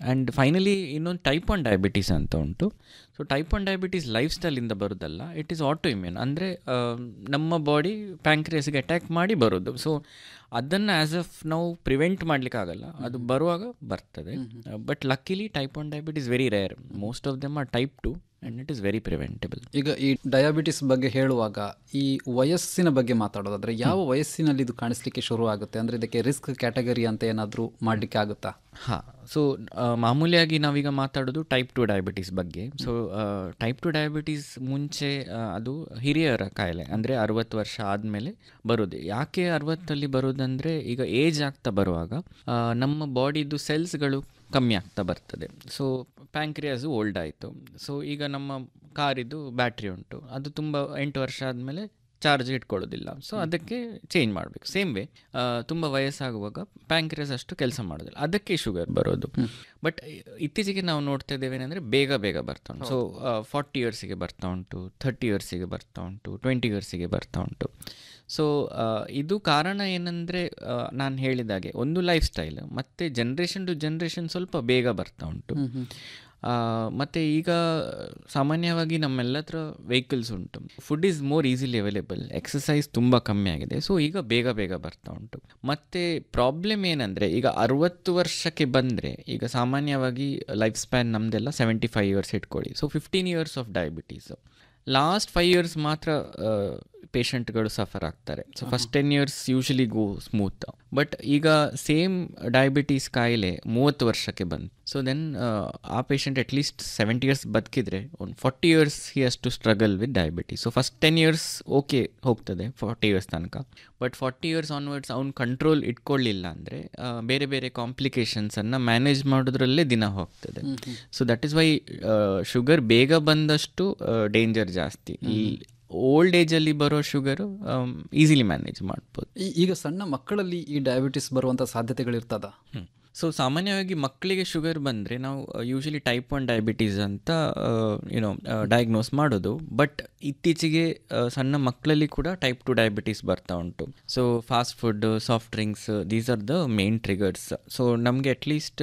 And finally ಇನ್ನೊಂದು type one diabetes ಅಂತ ಉಂಟು so type one diabetes life ಸ್ಟೈಲಿಂದ ಬರೋದಲ್ಲ ಇಟ್ ಈಸ್ ಆಟೋ ಇಮ್ಯೂನ್ ಅಂದರೆ ನಮ್ಮ ಬಾಡಿ ಪ್ಯಾಂಕ್ರಿಯಸ್ಗೆ ಅಟ್ಯಾಕ್ ಮಾಡಿ ಬರೋದು ಸೊ ಅದನ್ನು ಆ್ಯಸ್ ಅಫ್ ನಾವು ಪ್ರಿವೆಂಟ್ ಮಾಡಲಿಕ್ಕಾಗಲ್ಲ ಅದು ಬರುವಾಗ ಬರ್ತದೆ but luckily type one diabetes very rare most of them are type two and it is very preventable ಈಗ ಈ ಡಯಾಬಿಟಿಸ್ ಬಗ್ಗೆ ಹೇಳುವಾಗ ಈ ವಯಸ್ಸಿನ ಬಗ್ಗೆ ಮಾತಾಡೋದಾದ್ರೆ ಯಾವ ವಯಸ್ಸಿನಲ್ಲಿ ಇದು ಕಾಣಿಸ್ಲಿಕ್ಕೆ ಶುರು ಆಗುತ್ತೆ ಅಂದ್ರೆ ಇದಕ್ಕೆ ರಿಸ್ಕ್ ಕ್ಯಾಟಗರಿ ಅಂತ ಏನಾದರೂ ಮಾಡಲಿಕ್ಕೆ ಆಗುತ್ತಾ ಹಾಂ ಸೊ ಮಾಮೂಲಿಯಾಗಿ ನಾವೀಗ ಮಾತಾಡೋದು ಟೈಪ್ ಟು ಡಯಾಬಿಟೀಸ್ ಬಗ್ಗೆ ಸೊ ಟೈಪ್ ಟು ಡಯಾಬಿಟೀಸ್ ಮುಂಚೆ ಆ, ಅದು ಹಿರಿಯರ ಕಾಯಿಲೆ ಅಂದರೆ ಅರವತ್ತು ವರ್ಷ ಆದಮೇಲೆ ಬರೋದು ಯಾಕೆ ಅರವತ್ತಲ್ಲಿ ಬರೋದಂದರೆ ಈಗ ಏಜ್ ಆಗ್ತಾ ಬರುವಾಗ ಆ, ನಮ್ಮ ಬಾಡಿದು ಸೆಲ್ಸ್ಗಳು ಕಮ್ಮಿ ಆಗ್ತಾ ಬರ್ತದೆ ಸೊ ಪ್ಯಾಂಕ್ರಿಯಾಸು ಓಲ್ಡ್ ಆಯಿತು ಸೊ ಈಗ ನಮ್ಮ ಕಾರಿದು ಬ್ಯಾಟ್ರಿ ಉಂಟು ಅದು ತುಂಬ ಎಂಟು ವರ್ಷ ಆದಮೇಲೆ ಚಾರ್ಜ್ ಇಟ್ಕೊಳ್ಳೋದಿಲ್ಲ ಸೊ ಅದಕ್ಕೆ ಚೇಂಜ್ ಮಾಡಬೇಕು ಸೇಮ್ ವೇ ತುಂಬ ವಯಸ್ಸಾಗುವಾಗ ಪ್ಯಾಂಕ್ರಿಯಸ್ ಅಷ್ಟು ಕೆಲಸ ಮಾಡೋದಿಲ್ಲ ಅದಕ್ಕೆ ಶುಗರ್ ಬರೋದು ಬಟ್ ಇತ್ತೀಚೆಗೆ ನಾವು ನೋಡ್ತಾ ಇದ್ದೇವೆ ಏನಂದರೆ ಬೇಗ ಬೇಗ ಬರ್ತಾ ಉಂಟು ಸೊ ಫಾರ್ಟಿ ಇಯರ್ಸಿಗೆ ಬರ್ತಾ ಉಂಟು ಥರ್ಟಿ ಇಯರ್ಸಿಗೆ ಬರ್ತಾ ಉಂಟು ಟ್ವೆಂಟಿ ಇಯರ್ಸಿಗೆ ಬರ್ತಾ ಉಂಟು ಸೊ ಇದು ಕಾರಣ ಏನಂದರೆ ನಾನು ಹೇಳಿದಾಗೆ ಒಂದು ಲೈಫ್ ಸ್ಟೈಲ್ ಮತ್ತು ಜನ್ರೇಷನ್ ಟು ಜನ್ರೇಷನ್ ಸ್ವಲ್ಪ ಬೇಗ ಬರ್ತಾ ಉಂಟು ಆ, ಮತ್ತೆ ಈಗ ಸಾಮಾನ್ಯವಾಗಿ ನಮ್ಮೆಲ್ಲ ಹತ್ರ ವೆಹಿಕಲ್ಸ್ ಉಂಟು food is more easily available exercise ತುಂಬ ಕಮ್ಮಿ ಆಗಿದೆ ಸೊ ಈಗ ಬೇಗ ಬೇಗ ಬರ್ತಾ ಉಂಟು ಮತ್ತು ಪ್ರಾಬ್ಲಮ್ ಏನಂದರೆ ಈಗ ಅರುವತ್ತು ವರ್ಷಕ್ಕೆ ಬಂದರೆ ಈಗ ಸಾಮಾನ್ಯವಾಗಿ ಲೈಫ್ ಸ್ಪ್ಯಾನ್ ನಮ್ಮದೆಲ್ಲ ಸೆವೆಂಟಿ ಫೈವ್ ಇಯರ್ಸ್ ಇಟ್ಕೊಳ್ಳಿ so fifteen years of diabetes last five years ಮಾತ್ರ ಪೇಷಂಟ್ಗಳು ಸಫರ್ ಆಗ್ತಾರೆ so first ten years usually go smooth but ಈಗ ಸೇಮ್ ಡಯಾಬಿಟೀಸ್ ಕಾಯಿಲೆ ಮೂವತ್ತು ವರ್ಷಕ್ಕೆ ಬಂತು ಸೊ ದೆನ್ ಆ ಪೇಷಂಟ್ ಅಟ್ಲೀಸ್ಟ್ ಸೆವೆಂಟಿ ಇಯರ್ಸ್ ಬದುಕಿದ್ರೆ ಒಂದು forty years he has to struggle with diabetes so first ten years okay ಹೋಗ್ತದೆ ಫಾರ್ಟಿ ಇಯರ್ಸ್ ತನಕ ಬಟ್ ಫಾರ್ಟಿ ಇಯರ್ಸ್ ಆನ್ವರ್ಡ್ಸ್ ಅವ್ನು ಕಂಟ್ರೋಲ್ ಇಟ್ಕೊಳ್ಳಿಲ್ಲ ಅಂದರೆ ಬೇರೆ ಬೇರೆ ಕಾಂಪ್ಲಿಕೇಶನ್ಸನ್ನು ಮ್ಯಾನೇಜ್ ಮಾಡೋದ್ರಲ್ಲೇ ದಿನ ಹೋಗ್ತದೆ so that is why sugar ಬೇಗ ಬಂದಷ್ಟು ಡೇಂಜರ್ ಜಾಸ್ತಿ ಈ ಓಲ್ಡ್ ಏಜಲ್ಲಿ ಬರೋ ಶುಗರು ಈಸಿಲಿ ಮ್ಯಾನೇಜ್ ಮಾಡ್ಬೋದು ಈ- ಈಗ ಸಣ್ಣ ಮಕ್ಕಳಲ್ಲಿ ಈ ಡಯಾಬಿಟಿಸ್ ಬರುವಂತ ಸಾಧ್ಯತೆಗಳಿರ್ತದ ಸೊ ಸಾಮಾನ್ಯವಾಗಿ ಮಕ್ಕಳಿಗೆ ಶುಗರ್ ಬಂದರೆ ನಾವು ಯೂಶಲಿ ಟೈಪ್ ಒನ್ ಡಯಾಬಿಟೀಸ್ ಅಂತ ಯುನೋ ಡಯಾಗ್ನೋಸ್ ಮಾಡೋದು ಬಟ್ ಇತ್ತೀಚೆಗೆ ಆ, ಸಣ್ಣ ಮಕ್ಕಳಲ್ಲಿ ಕೂಡ ಟೈಪ್ ಟು ಡಯಾಬಿಟೀಸ್ ಬರ್ತಾ ಉಂಟು so fast food soft drinks these are the main triggers so ನಮಗೆ ಅಟ್ಲೀಸ್ಟ್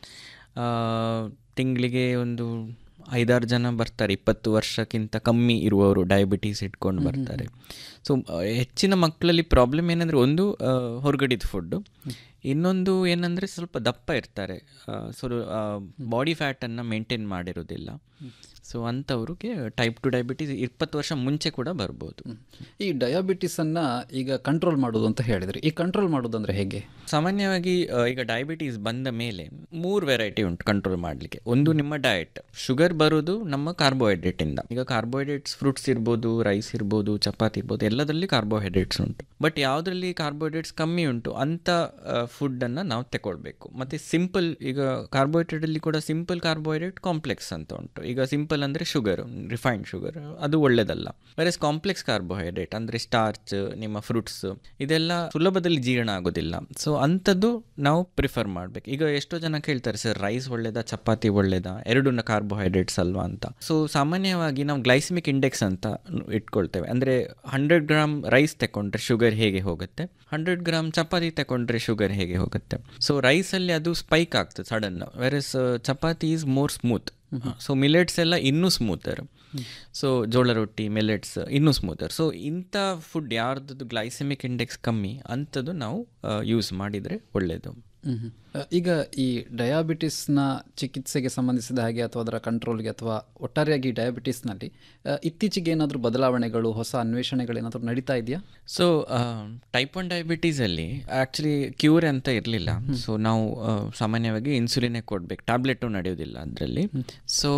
ತಿಂಗಳಿಗೆ ಒಂದು ಐದಾರು ಜನ ಬರ್ತಾರೆ ಇಪ್ಪತ್ತು ವರ್ಷಕ್ಕಿಂತ ಕಮ್ಮಿ ಇರುವವರು ಡಯಾಬಿಟೀಸ್ ಇಟ್ಕೊಂಡು ಬರ್ತಾರೆ ಸೊ ಹೆಚ್ಚಿನ ಮಕ್ಕಳಲ್ಲಿ ಪ್ರಾಬ್ಲಮ್ ಏನಂದರೆ ಒಂದು ಹೊರಗಡಿದ ಫುಡ್ಡು ಇನ್ನೊಂದು ಏನಂದರೆ ಸ್ವಲ್ಪ ದಪ್ಪ ಇರ್ತಾರೆ ಸೊ ಬಾಡಿ ಫ್ಯಾಟನ್ನು ಮೇಂಟೈನ್ ಮಾಡಿರೋದಿಲ್ಲ ಸೊ ಅಂಥವ್ರಿಗೆ ಟೈಪ್ ಟು ಡಯಾಬಿಟೀಸ್ ಇಪ್ಪತ್ತು ವರ್ಷ ಮುಂಚೆ ಕೂಡ ಬರ್ಬೋದು ಈ ಡಯಾಬಿಟಿಸ್ ಅನ್ನ ಈಗ ಕಂಟ್ರೋಲ್ ಮಾಡೋದು ಅಂತ ಹೇಳಿದ್ರಿ ಈ ಕಂಟ್ರೋಲ್ ಮಾಡೋದಂದ್ರೆ ಹೇಗೆ ಸಾಮಾನ್ಯವಾಗಿ ಆ, ಈಗ ಡಯಾಬಿಟೀಸ್ ಬಂದ ಮೇಲೆ ಮೂರು ವೆರೈಟಿ ಉಂಟು ಕಂಟ್ರೋಲ್ ಮಾಡಲಿಕ್ಕೆ ಒಂದು ನಿಮ್ಮ ಡಯಟ್ ಶುಗರ್ ಬರೋದು ನಮ್ಮ ಕಾರ್ಬೋಹೈಡ್ರೇಟಿಂದ ಈಗ ಕಾರ್ಬೋಹೈಡ್ರೇಟ್ಸ್ ಫ್ರೂಟ್ಸ್ ಇರ್ಬೋದು ರೈಸ್ ಇರ್ಬೋದು ಚಪಾತಿ ಇರ್ಬೋದು ಎಲ್ಲದರಲ್ಲಿ ಕಾರ್ಬೋಹೈಡ್ರೇಟ್ಸ್ ಉಂಟು ಬಟ್ ಯಾವುದರಲ್ಲಿ ಕಾರ್ಬೋಹೈಡ್ರೇಟ್ಸ್ ಕಮ್ಮಿ ಉಂಟು ಅಂಥ ಫುಡ್ಡನ್ನು ನಾವು ತಗೊಳ್ಬೇಕು ಮತ್ತು ಸಿಂಪಲ್ ಈಗ ಕಾರ್ಬೋಹೈಡ್ರೇಟಲ್ಲಿ ಕೂಡ ಸಿಂಪಲ್ ಕಾರ್ಬೋಹೈಡ್ರೇಟ್ ಕಾಂಪ್ಲೆಕ್ಸ್ ಅಂತ ಉಂಟು ಈಗ ಸಿಂಪಲ್ ಅಂದರೆ ಶುಗರ್ ರಿಫೈನ್ಡ್ ಶುಗರ್ ಅದು ಒಳ್ಳೆಯದಲ್ಲ ವೆರಸ್ ಕಾಂಪ್ಲೆಕ್ಸ್ ಕಾರ್ಬೋಹೈಡ್ರೇಟ್ ಅಂದರೆ ಸ್ಟಾರ್ಚ್ ನಿಮ್ಮ ಫ್ರೂಟ್ಸ್ ಇದೆಲ್ಲ ಸುಲಭದಲ್ಲಿ ಜೀರ್ಣ ಆಗೋದಿಲ್ಲ ಸೊ ಅಂಥದ್ದು ನಾವು ಪ್ರಿಫರ್ ಮಾಡಬೇಕು ಈಗ ಎಷ್ಟೋ ಜನ ಕೇಳ್ತಾರೆ ಸರ್ ರೈಸ್ ಒಳ್ಳೇದಾ ಚಪಾತಿ ಒಳ್ಳೇದಾ ಎರಡೂ ಕಾರ್ಬೋಹೈಡ್ರೇಟ್ಸ್ ಅಲ್ವಾ ಅಂತ ಸೊ ಸಾಮಾನ್ಯವಾಗಿ ನಾವು ಗ್ಲೈಸಿಮಿಕ್ ಇಂಡೆಕ್ಸ್ ಅಂತ ಇಟ್ಕೊಳ್ತೇವೆ ಅಂದರೆ ಹಂಡ್ರೆಡ್ ಗ್ರಾಮ್ ರೈಸ್ ತಗೊಂಡ್ರೆ ಶುಗರ್ ಹೇಗೆ ಹೋಗುತ್ತೆ ಹಂಡ್ರೆಡ್ ಗ್ರಾಮ್ ಚಪಾತಿ ತಗೊಂಡ್ರೆ ಶುಗರ್ ಹೇಗೆ ಹೋಗುತ್ತೆ ಸೊ ರೈಸಲ್ಲಿ ಅದು ಸ್ಪೈಕ್ ಆಗ್ತದೆ sudden versus chapati is more smooth so millets ಎಲ್ಲ ಇನ್ನೂ ಸ್ಮೂತರ್ ಸೊ ಜೋಳ ರೊಟ್ಟಿ ಮಿಲೆಟ್ಸ್ ಇನ್ನೂ ಸ್ಮೂತರ್ ಸೊ ಇಂಥ ಫುಡ್ ಯಾರ್ದು ಗ್ಲೈಸೆಮಿಕ್ ಇಂಡೆಕ್ಸ್ ಕಮ್ಮಿ ಅಂಥದ್ದು ನಾವು ಯೂಸ್ ಮಾಡಿದರೆ ಒಳ್ಳೆಯದು ಮ್ಮ್. ಅ, ಈಗ ಈ ಡಯಾಬಿಟಿಸ್ನ ಚಿಕಿತ್ಸೆಗೆ ಸಂಬಂಧಿಸಿದ ಹಾಗೆ ಅಥವಾ ಅದರ ಕಂಟ್ರೋಲ್ಗೆ ಅಥವಾ ಒಟ್ಟಾರೆಯಾಗಿ ಡಯಾಬಿಟಿಸ್ನಲ್ಲಿ ಅ, ಇತ್ತೀಚೆಗೆ ಏನಾದರೂ ಬದಲಾವಣೆಗಳು ಹೊಸ ಅನ್ವೇಷಣೆಗಳೇನಾದರೂ ನಡೀತಾ ಇದೆಯಾ ಸೊ ಟೈಪ್ ಒನ್ ಡಯಾಬಿಟೀಸಲ್ಲಿ ಆ್ಯಕ್ಚುಲಿ ಕ್ಯೂರ್ ಅಂತ ಇರಲಿಲ್ಲ ಸೊ ನಾವು ಆ, ಸಾಮಾನ್ಯವಾಗಿ ಇನ್ಸುಲಿನೇ ಕೊಡಬೇಕು ಟ್ಯಾಬ್ಲೆಟು ನಡೆಯೋದಿಲ್ಲ ಅದರಲ್ಲಿ ಸೊ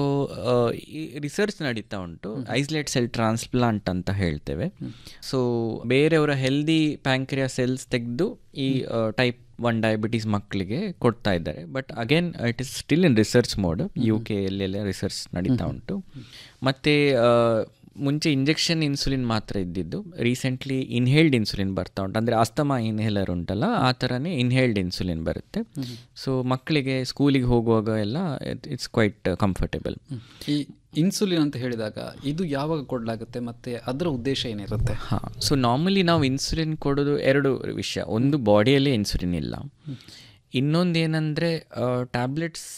ಈ ರಿಸರ್ಚ್ ನಡೀತಾ ಉಂಟು ಐಸ್ಲೇಟ್ ಸೆಲ್ ಟ್ರಾನ್ಸ್ಪ್ಲಾಂಟ್ ಅಂತ ಹೇಳ್ತೇವೆ ಸೊ ಬೇರೆಯವರ ಹೆಲ್ದಿ ಪ್ಯಾಂಕ್ರಿಯಾ ಸೆಲ್ಸ್ ತೆಗೆದು ಈ ಟೈಪ್ ಒನ್ ಡಯಾಬಿಟೀಸ್ ಮಕ್ಕಳಿಗೆ ಕೊಡ್ತಾ ಇದ್ದಾರೆ but again it is still in research mode U K ಎಲ್ಲೆಲ್ಲ ರಿಸರ್ಚ್ ನಡೀತಾ ಉಂಟು ಮತ್ತು ಮುಂಚೆ ಇಂಜೆಕ್ಷನ್ ಇನ್ಸುಲಿನ್ ಮಾತ್ರ ಇದ್ದಿದ್ದು ರೀಸೆಂಟ್ಲಿ ಇನ್ಹೇಲ್ಡ್ ಇನ್ಸುಲಿನ್ ಬರ್ತಾ ಉಂಟು ಅಂದರೆ ಅಸ್ತಮಾ ಇನ್ಹೇಲರ್ ಉಂಟಲ್ಲ ಆ ಥರನೇ ಇನ್ಹೇಲ್ಡ್ ಇನ್ಸುಲಿನ್ ಬರುತ್ತೆ ಸೊ ಮಕ್ಕಳಿಗೆ ಸ್ಕೂಲಿಗೆ ಹೋಗುವಾಗ ಎಲ್ಲ ಇಟ್ಸ್ ಕ್ವೈಟ್ ಕಂಫರ್ಟೇಬಲ್ ಈ ಇನ್ಸುಲಿನ್ ಅಂತ ಹೇಳಿದಾಗ ಇದು ಯಾವಾಗ ಕೊಡಲಾಗುತ್ತೆ ಮತ್ತೆ ಅದರ ಉದ್ದೇಶ ಏನಿರುತ್ತೆ ಹಾಂ ಸೊ ನಾರ್ಮಲಿ ನಾವು ಇನ್ಸುಲಿನ್ ಕೊಡೋದು ಎರಡು ವಿಷಯ ಒಂದು ಬಾಡಿಯಲ್ಲಿ ಇನ್ಸುಲಿನ್ ಇಲ್ಲ ಇನ್ನೊಂದು ಏನಂದರೆ ಟ್ಯಾಬ್ಲೆಟ್ಸ್